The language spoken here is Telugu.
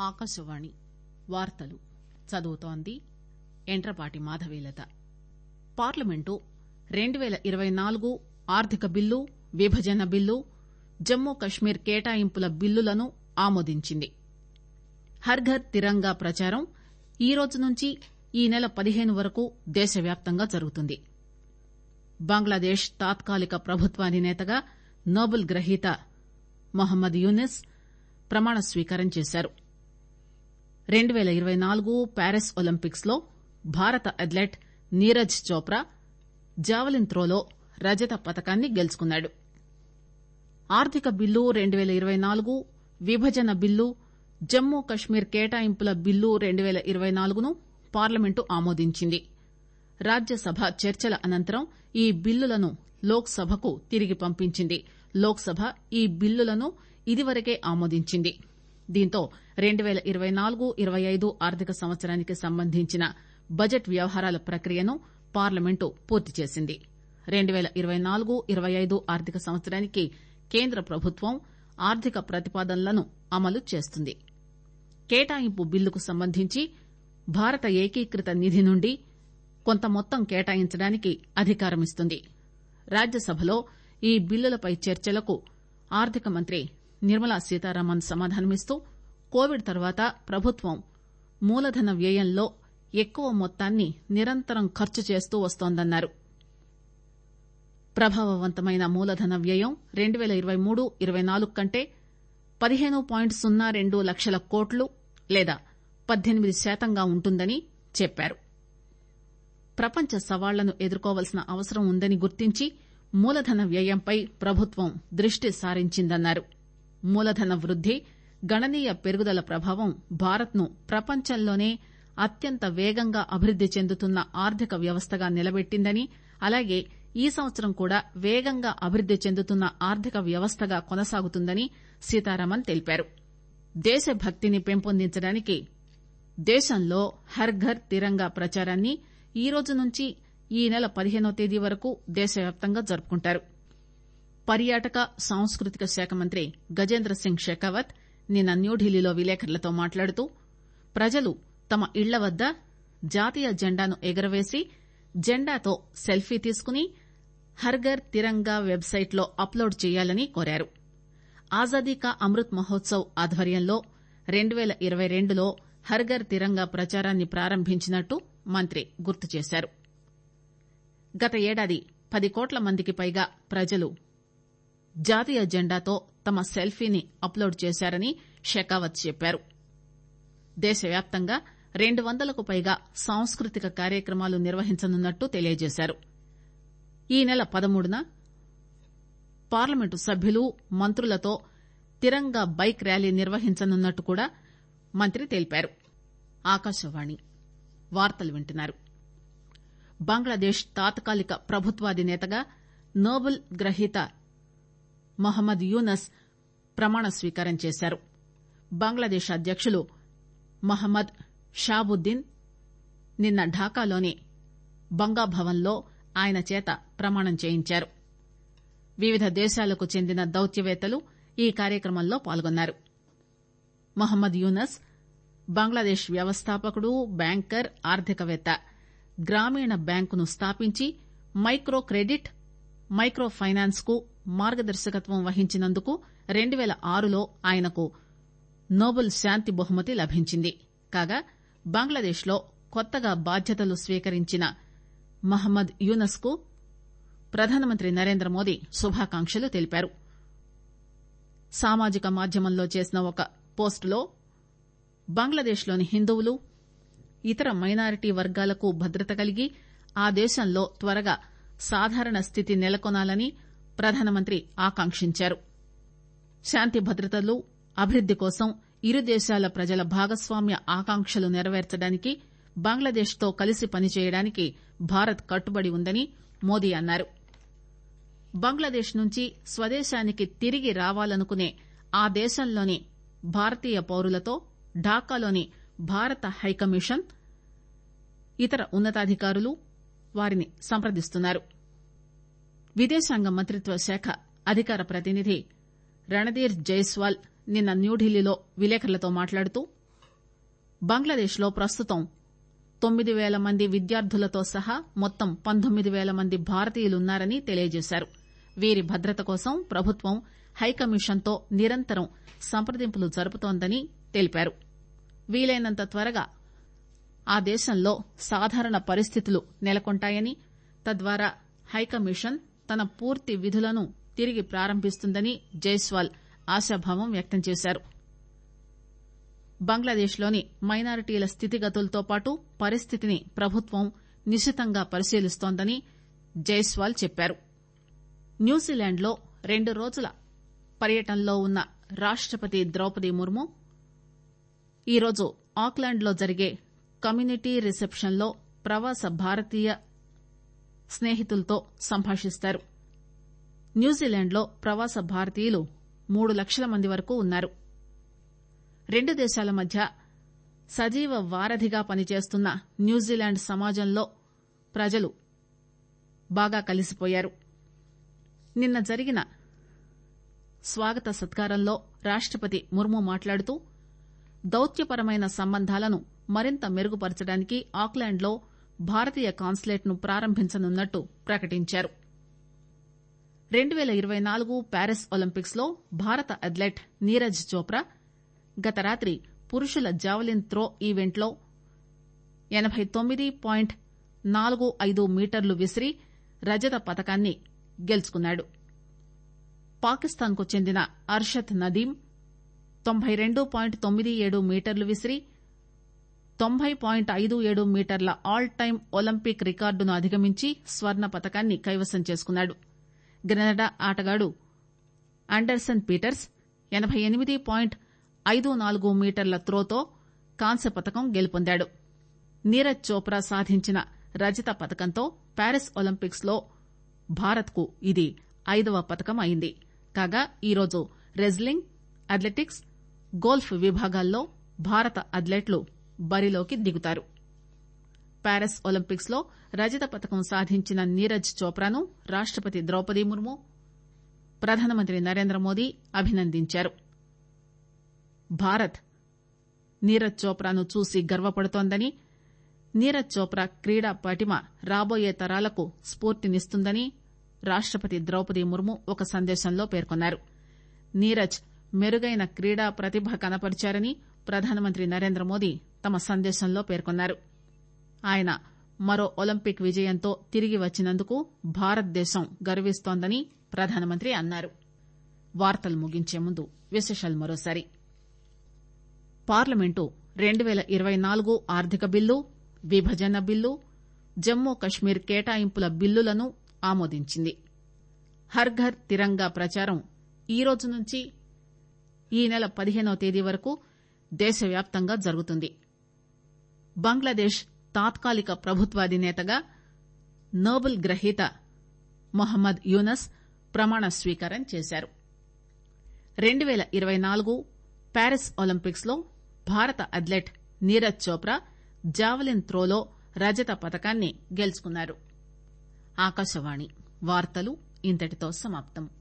ఆకాశవాణి వార్తలు చదువుతోంది ఎంట్రపాటి మాధవీలత పార్లమెంటు రెండు పేల ఇరవై నాలుగు ఆర్థిక బిల్లు విభజన బిల్లు జమ్మూ కశ్మీర్ కేటాయింపుల బిల్లులను ఆమోదించింది హర్ ఘర్ తిరంగా ప్రచారం ఈరోజు నుంచి ఈ నెల పదిహేను వరకు దేశవ్యాప్తంగా జరుగుతుంది బంగ్లాదేశ్ తాత్కాలిక ప్రభుత్వాధినేతగా నోబెల్ గ్రహీత మొహమ్మద్ యూనిస్ ప్రమాణ స్వీకారం చేశారు రెండు పేల ఇరవై నాలుగు ప్యారిస్ ఒలింపిక్స్ లో భారత అథ్లెట్ నీరజ్ చోప్రా జావెలిన్ త్రోలో రజత పతకాన్ని గెలుచుకున్నాడు ఆర్థిక బిల్లు రెండు పేల ఇరవై నాలుగు విభజన బిల్లు జమ్మూ కశ్మీర్ కేటాయింపుల బిల్లు రెండు పేల ఇరవై నాలుగును పార్లమెంటు ఆమోదించింది రాజ్యసభ చర్చల అనంతరం ఈ బిల్లులను లోక్ సభకు తిరిగి పంపించింది లోక్ సభ ఈ బిల్లులను ఇదివరకే ఆమోదించింది దీంతో రెండు పేల ఇరవై నాలుగు ఇరవై ఐదు ఆర్థిక సంవత్సరానికి సంబంధించిన బడ్జెట్ వ్యవహారాల ప్రక్రియను పార్లమెంటు పూర్తి చేసింది రెండు పేల ఇరవై నాలుగు ఇరవై ఐదు ఆర్థిక సంవత్సరానికి కేంద్ర ప్రభుత్వం ఆర్థిక ప్రతిపాదనలను అమలు చేస్తుంది కేటాయింపు బిల్లుకు సంబంధించి భారత ఏకీకృత నిధి నుండి కొంత మొత్తం కేటాయించడానికి అధికారమిస్తుంది రాజ్యసభలో ఈ బిల్లులపై చర్చలకు ఆర్థిక మంత్రి నిర్మలా సీతారామన్ సమాధానమిస్తూ కోవిడ్ తర్వాత ప్రభుత్వం మూలధన వ్యయంలో ఎక్కువ మొత్తాన్ని నిరంతరం ఖర్చు చేస్తూ వస్తోందన్నారు ప్రభావవంతమైన మూలధన వ్యయం రెండు పేల ఇరవై మూడు ఇరవై నాలుగు కంటే పదిహేను పాయింట్ సున్నా రెండు లక్షల కోట్లు లేదా పద్దెనిమిది శాతంగా ఉంటుందని చెప్పారు ప్రపంచ సవాళ్లను ఎదుర్కోవాల్సిన అవసరం ఉందని గుర్తించి మూలధన వ్యయంపై ప్రభుత్వం దృష్టి సారించిందన్నారు మూలధన వృద్ది గణనీయ పెరుగుదల ప్రభావం భారత్ ను ప్రపంచంలోనే అత్యంత వేగంగా అభివృద్ది చెందుతున్న ఆర్థిక వ్యవస్థగా నిలబెట్టిందని అలాగే ఈ సంవత్సరం కూడా వేగంగా అభివృద్ది చెందుతున్న ఆర్థిక వ్యవస్థగా కొనసాగుతుందని సీతారామన్ తెలిపారు దేశభక్తిని పెంపొందించడానికి దేశంలో హర్ ఘర్ తిరంగా ప్రచారాన్ని ఈ రోజు నుంచి ఈ నెల పదిహేనో తేదీ వరకు దేశవ్యాప్తంగా జరుపుకుంటారు పర్యాటక సాంస్కృతిక శాఖ మంత్రి గజేంద్ర సింగ్ షెకావత్ నిన్న న్యూఢిల్లీలో విలేకరులతో మాట్లాడుతూ ప్రజలు తమ ఇళ్ల వద్ద జాతీయ జెండాను ఎగురవేసి జెండాతో సెల్ఫీ తీసుకుని హర్ఘర్ తిరంగా వెబ్సైట్ లో అప్లోడ్ చేయాలని కోరారు ఆజాదీ కా అమృత్ మహోత్సవ్ ఆధ్వర్యంలో రెండు పేల ఇరవై రెండులో హర్ఘర్ తిరంగా ప్రచారాన్ని ప్రారంభించినట్టు మంత్రి గుర్తు చేశారు గత ఏడాది పది కోట్ల మందికి పైగా ప్రజలు జాతీయ జెండాతో తమ సెల్ఫీని అప్లోడ్ చేశారని షెకావత్ చెప్పారు దేశవ్యాప్తంగా రెండు వందలకు పైగా సాంస్కృతిక కార్యక్రమాలు నిర్వహించనున్నట్టు తెలియజేశారు ఈ నెల పదమూడున పార్లమెంటు సభ్యులు మంత్రులతో తిరంగా బైక్ ర్యాలీ నిర్వహించనున్నట్టు కూడా మంత్రి తెలిపారు ఆకాశవాణి వార్తలు వింటున్నారు బంగ్లాదేశ్ తాత్కాలిక ప్రభుత్వాధినేతగా నోబెల్ గ్రహీత మొహమ్మద్ యూనస్ ప్రమాణ స్వీకారం చేశారు బంగ్లాదేశ్ అధ్యకులు మహమ్మద్ షాబుద్దీన్ నిన్న ఢాకాలోని బంగాభవన్లో ఆయన చేత ప్రమాణం చేయించారు వివిధ దేశాలకు చెందిన దౌత్యవేత్తలు ఈ కార్యక్రమంలో పాల్గొన్నారు మొహమ్మద్ యూనస్ బంగ్లాదేశ్ వ్యవస్థాపకుడు బ్యాంకర్ ఆర్థికవేత్త గ్రామీణ బ్యాంకును స్థాపించి మైక్రో క్రెడిట్ మైక్రో ఫైనాన్స్ కు మార్గదర్శకత్వం వహించినందుకు రెండు పేల ఆరులో ఆయనకు నోబెల్ శాంతి బహుమతి లభించింది కాగా బంగ్లాదేశ్ లో కొత్తగా బాధ్యతలు స్వీకరించిన మహమ్మద్ యూనస్ కు ప్రధానమంత్రి నరేంద్రమోదీ శుభాకాంక్షలు తెలిపారు సామాజిక మాధ్యమంలో చేసిన ఒక పోస్టులో బంగ్లాదేశ్ లోని హిందువులు ఇతర మైనారిటీ వర్గాలకు భద్రత కలిగి ఆ దేశంలో త్వరగా సాధారణ స్థితి నెలకొనాలని ప్రధానమంత్రి ఆకాంక్షించారు శాంతి భద్రతలు అభివృద్ది కోసం ఇరు దేశాల ప్రజల భాగస్వామ్య ఆకాంక్షలు నెరవేర్చడానికి బంగ్లాదేశ్ తో కలిసి పనిచేయడానికి భారత్ కట్టుబడి ఉందని మోదీ అన్నారు బంగ్లాదేశ్ నుంచి స్వదేశానికి తిరిగి రావాలనుకునే ఆ దేశంలోని భారతీయ పౌరులతో ఢాకాలోని భారత హైకమిషన్ ఇతర ఉన్నతాధికారులు వారిని సంప్రదిస్తున్నారు విదేశాంగ మంత్రిత్వ శాఖ అధికార ప్రతినిధి రణధీర్ జైస్వాల్ నిన్న న్యూఢిల్లీలో విలేకరులతో మాట్లాడుతూ బంగ్లాదేశ్ లో ప్రస్తుతం తొమ్మిది పేల మంది విద్యార్థులతో సహా మొత్తం పంతొమ్మిది పేల మంది భారతీయులున్నారని తెలియజేశారు వీరి భద్రత కోసం ప్రభుత్వం హైకమిషన్ తో నిరంతరం సంప్రదింపులు జరుపుతోందని తెలిపారు వీలైనంత త్వరగా ఆ దేశంలో సాధారణ పరిస్థితులు నెలకొంటాయని తద్వారా హైకమిషన్ తన పూర్తి విధులను తిరిగి ప్రారంభిస్తుందని జైస్వాల్ ఆశాభావం వ్యక్తం చేశారు బంగ్లాదేశ్ లోని మైనారిటీల స్థితిగతులతో పాటు పరిస్థితిని ప్రభుత్వం నిశితంగా పరిశీలిస్తోందని జైస్వాల్ చెప్పారు న్యూజిలాండ్ లో రెండు రోజుల పర్యటనలో ఉన్న రాష్టపతి ద్రౌపది ముర్ము ఈరోజు ఆక్లాండ్ లో జరిగే కమ్యూనిటీ రిసెప్షన్ లో ప్రవాస భారతీయ స్నేహితులతో సంభాషిస్తారు న్యూజిలాండ్ లో ప్రవాస భారతీయులు మూడు లక్షల మంది వరకు ఉన్నారు రెండు దేశాల మధ్య సజీవ వారధిగా పనిచేస్తున్న న్యూజిలాండ్ సమాజంలో ప్రజలు బాగా కలిసిపోయారు నిన్న జరిగిన స్వాగత సత్కారంలో రాష్టపతి ముర్ము మాట్లాడుతూ దౌత్యపరమైన సంబంధాలను మరింత మెరుగుపరచడానికి ఆక్లాండ్ లో భారతీయ కాన్సులేట్ ను ప్రారంభించనున్నట్టు ప్రకటించారు రెండు పేల ఇరవై నాలుగు ప్యారిస్ ఒలింపిక్స్ లో భారత అథ్లెట్ నీరజ్ చోప్రా గత రాత్రి పురుషుల జావలిన్ త్రో ఈవెంట్ లో ఎనబై తొమ్మిది పాయింట్ నాలుగు ఐదు మీటర్లు విసిరి రజత పతకాన్ని గెలుచుకున్నాడు పాకిస్తాన్ కు చెందిన అర్షద్ నదీం తొంభై రెండు పాయింట్ తొమ్మిది ఏడు మీటర్లు విసిరి తొంభై పాయింట్ ఐదు ఏడు మీటర్ల ఆల్ టైమ్ ఒలింపిక్ రికార్డును అధిగమించి స్వర్ణ పతకాన్ని కైవసం చేసుకున్నాడు గ్రెనడా ఆటగాడు అండర్సన్ పీటర్స్ ఎనబై ఎనిమిది పాయింట్ ఐదు నాలుగు మీటర్ల త్రోతో కాంస్య పతకం గెలుపొందాడు నీరజ్ చోప్రా సాధించిన రజత పతకంతో ప్యారిస్ ఒలింపిక్స్ లో భారత్ కు ఇది ఐదవ పతకం అయింది కాగా ఈరోజు రెజ్లింగ్ అథ్లెటిక్స్ గోల్ఫ్ విభాగాల్లో భారత అథ్లెట్లు బరిలోకి దిగుతారు ప్యారిస్ ఒలింపిక్స్ లో రజత పతకం సాధించిన నీరజ్ చోప్రాను రాష్టపతి ద్రౌపది ముర్ము ప్రధానమంత్రి నరేంద్రమోదీ అభినందించారు భారత్ నీరజ్ చోప్రాను చూసి గర్వపడుతోందని నీరజ్ చోప్రా క్రీడా పటిమ రాబోయే తరాలకు స్ఫూర్తినిస్తుందని రాష్టపతి ద్రౌపది ముర్ము ఒక సందేశంలో పేర్కొన్నారు నీరజ్ మెరుగైన క్రీడా ప్రతిభ కనపరిచారని ప్రధానమంత్రి నరేంద్రమోదీ తమ సందేశంలో పేర్కొన్నారు ఆయన మరో ఒలింపిక్ విజయంతో తిరిగి వచ్చినందుకు భారతదేశం గర్విస్తోందని ప్రధానమంత్రి అన్నారు వార్తలు ముగించే ముందు విశేషాలు మరోసారి పార్లమెంటు రెండు పేల ఇరవై నాలుగు ఆర్థిక బిల్లు విభజన బిల్లు జమ్మూ కశ్మీర్ కేటాయింపుల బిల్లులను ఆమోదించింది హర్ ఘర్ తిరంగా ప్రచారం ఈ రోజు నుంచి ఈ నెల పదిహేనవ తేదీ వరకు దేశవ్యాప్తంగా జరుగుతుంది బంగ్లాదేశ్ తాత్కాలిక ప్రభుత్వాధినేతగా నోబెల్ గ్రహీత మొహమ్మద్ యూనస్ ప్రమాణ స్వీకారం చేశారు రెండు పేల ఇరవై నాలుగు ప్యారిస్ ఒలింపిక్స్ లో భారత అథ్లెట్ నీరజ్ చోప్రా జావలిన్ త్రోలో రజత పతకాన్ని గెలుచుకున్నారు ఆకాశవాణి వార్తలు ఇంతటితో సమాప్తం